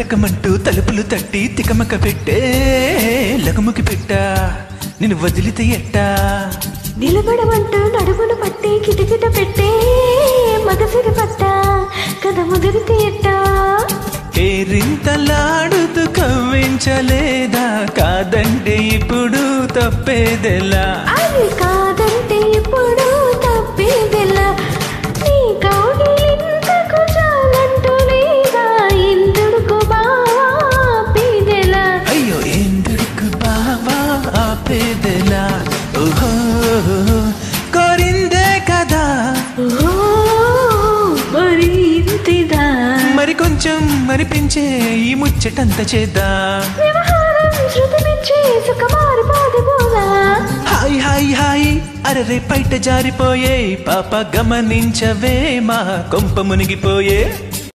లకలకమంటూ తలుపులు తట్టి తికమక పెట్టే లగముకి పెట్టా నిన్ను వదిలితే ఎట్టా నిలబడమంటూ నడుమును పట్టి కిటకిట పెట్టే మగసిరి పట్ట కథ ముదిరితే ఎట్టా కేరింతలాడుతూ కవ్వించలేదా కాదంటే ఇప్పుడు తప్పేదెలా అది కాదంటే ఇప్పుడు తప్పేదెలా నీ కౌగిలింతకు చాలంటూ లేదా ఇంద్రుడుకు బావా పీదెలా అయ్యో ఎందుకు బావా ఆపేదెలా ఓహో కోరిందే కదా ఓ మరి ఇంతిదా మరి కొంచెం మరిపించే ఈ ముచ్చటంత చేద్దాం వ్యవహారం శృతి మించి సుఖమారి పాదిపోదా హాయ్ హాయ్ హాయ్ అరరే పైట జారిపోయే పాప గమనించవే మా కొంప మునిగిపోయే